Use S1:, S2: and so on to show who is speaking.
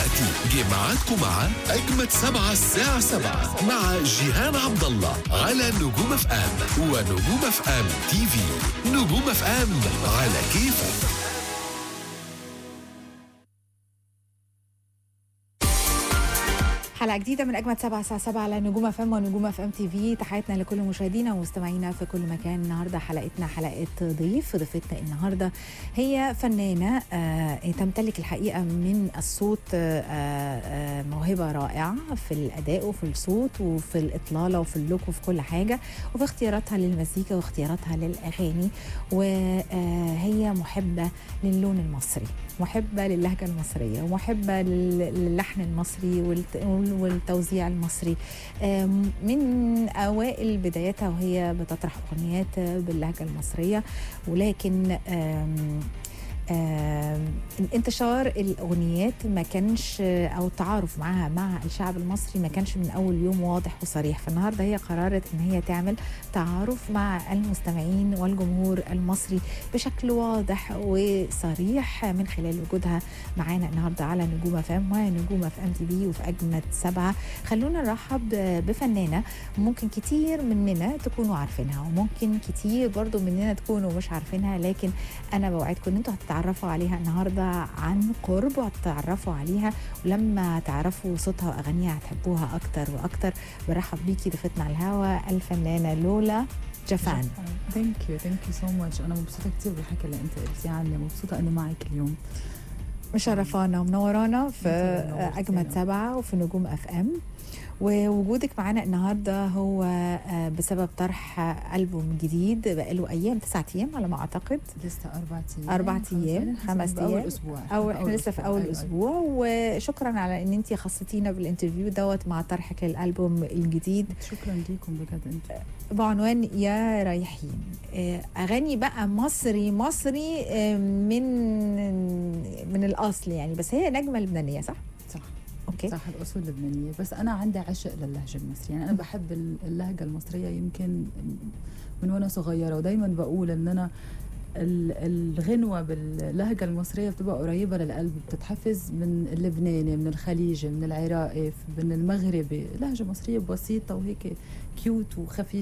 S1: دلوقتي جه ميعادكم مع أجمد سبعة الساعة سبعة مع جيهان عبد الله على نجوم اف ام ونجوم اف ام تي في نجوم اف ام على كيفك
S2: حلقة جديدة من أجمد سبعة الساعة 7 على نجوم اف ام ونجوم اف ام تي في تحياتنا لكل مشاهدينا ومستمعينا في كل مكان النهاردة حلقتنا حلقة ضيف ضيفتنا النهاردة هي فنانة آه تمتلك الحقيقة من الصوت آه آه موهبة رائعة في الأداء وفي الصوت وفي الإطلالة وفي اللوك وفي كل حاجة وفي اختياراتها للمزيكا واختياراتها للأغاني وهي محبة للون المصري محبة للهجة المصرية ومحبة للحن المصري والت- والتوزيع المصري آم، من أوائل بداياتها وهي بتطرح أغنيات باللهجة المصرية ولكن آم، آم، انتشار الاغنيات ما كانش او التعارف معها مع الشعب المصري ما كانش من اول يوم واضح وصريح فالنهارده هي قررت ان هي تعمل تعارف مع المستمعين والجمهور المصري بشكل واضح وصريح من خلال وجودها معانا النهارده على نجوم اف ام ونجوم اف ام تي في وفي اجمد سبعه خلونا نرحب بفنانه ممكن كتير مننا تكونوا عارفينها وممكن كتير برضو مننا تكونوا مش عارفينها لكن انا بوعدكم ان انتوا هتتعرفوا عليها النهارده عن قرب وهتتعرفوا عليها ولما تعرفوا صوتها واغانيها هتحبوها اكتر واكتر برحب بيكي ضيفتنا على الهوا الفنانه لولا جفان
S3: ثانك يو ثانك يو سو ماتش انا مبسوطه كثير بالحكي اللي انت قلتيه عني مبسوطه اني معك اليوم
S2: مشرفانا ومنورانا في
S3: أنت اللي نورتينا.
S2: اجمد سبعه وفي نجوم اف ام ووجودك معانا النهارده هو آه، بسبب طرح ألبوم جديد بقاله ايام تسعة ايام على ما اعتقد
S3: لسه اربع ايام
S2: أربع أيام،
S3: حسب
S2: خمس
S3: بأول
S2: أيام.
S3: اسبوع
S2: او احنا لسه في اول
S3: أيوة،
S2: اسبوع وشكرا على ان انت خصتينا بالانترفيو دوت مع طرحك للالبوم الجديد
S3: أيوة. شكرا لكم بجد انت
S2: بعنوان يا رايحين آه، اغاني بقى مصري مصري آه، من من الاصل يعني بس هي نجمه لبنانيه صح
S3: صح
S2: اوكي
S3: صح الاصول اللبنانيه بس انا عندي عشق للهجه المصريه يعني انا بحب ال- اللهجه المصريه يمكن من وانا صغيره ودايما بقول ان انا ال- الغنوة باللهجة المصرية بتبقى قريبة للقلب بتتحفز من اللبناني من الخليجي من العراقي من المغربي لهجة مصرية بسيطة وهيك كيوت وخفيفة